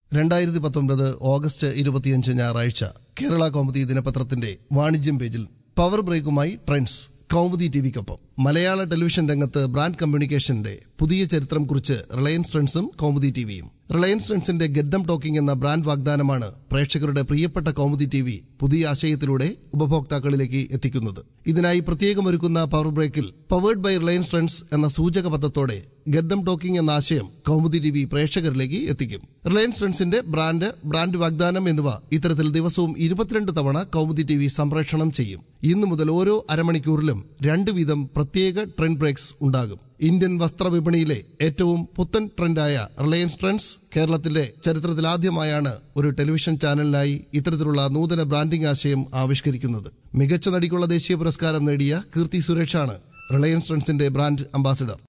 രണ്ടായിരത്തി പത്തൊൻപത് ഓഗസ്റ്റ് ഇരുപത്തിയഞ്ച് ഞായറാഴ്ച കേരള കൗമുദി ദിനപത്രത്തിന്റെ വാണിജ്യം പേജിൽ പവർ ബ്രേക്കുമായി ട്രെൻഡ്സ് കൗമുദി ടിവിക്കൊപ്പം മലയാള ടെലിവിഷൻ രംഗത്ത് ബ്രാൻഡ് കമ്മ്യൂണിക്കേഷന്റെ പുതിയ ചരിത്രം കുറിച്ച് റിലയൻസ് ട്രെൻഡ്സും കൗമുദി ടിവിയും റിലയൻസ് ട്രെൻഡ്സിന്റെ ഗെദ്ദം ടോക്കിംഗ് എന്ന ബ്രാൻഡ് വാഗ്ദാനമാണ് പ്രേക്ഷകരുടെ പ്രിയപ്പെട്ട കൗമുദി ടി വി പുതിയ ആശയത്തിലൂടെ ഉപഭോക്താക്കളിലേക്ക് എത്തിക്കുന്നത് ഇതിനായി പ്രത്യേകമൊരുക്കുന്ന പവർ ബ്രേക്കിൽ പവേർഡ് ബൈ റിലയൻസ് ട്രെൻഡ്സ് എന്ന സൂചക പദത്തോടെ ഗദ്ദം ടോക്കിംഗ് എന്ന ആശയം കൗമുദി ടി വി പ്രേക്ഷകരിലേക്ക് എത്തിക്കും റിലയൻസ് ട്രെൻഡ്സിന്റെ ബ്രാൻഡ് ബ്രാൻഡ് വാഗ്ദാനം എന്നിവ ഇത്തരത്തിൽ ദിവസവും ഇരുപത്തിരണ്ട് തവണ കൗമുദി ടി വി സംപ്രേഷണം ചെയ്യും ഇന്നു മുതൽ ഓരോ അരമണിക്കൂറിലും രണ്ട് വീതം പ്രത്യേക ട്രെൻഡ് ബ്രേക്സ് ഉണ്ടാകും ഇന്ത്യൻ വസ്ത്ര വിപണിയിലെ ഏറ്റവും പുത്തൻ ട്രെൻഡായ റിലയൻസ് ട്രെൻഡ്സ് കേരളത്തിന്റെ ചരിത്രത്തിലാദ്യമായാണ് ഒരു ടെലിവിഷൻ ചാനലിനായി ഇത്തരത്തിലുള്ള നൂതന ബ്രാൻഡിംഗ് ആശയം ആവിഷ്കരിക്കുന്നത് മികച്ച നടിക്കുള്ള ദേശീയ പുരസ്കാരം നേടിയ കീർത്തി സുരേഷാണ് റിലയൻസ് ട്രെൻഡ്സിന്റെ ബ്രാൻഡ് അംബാസിഡർ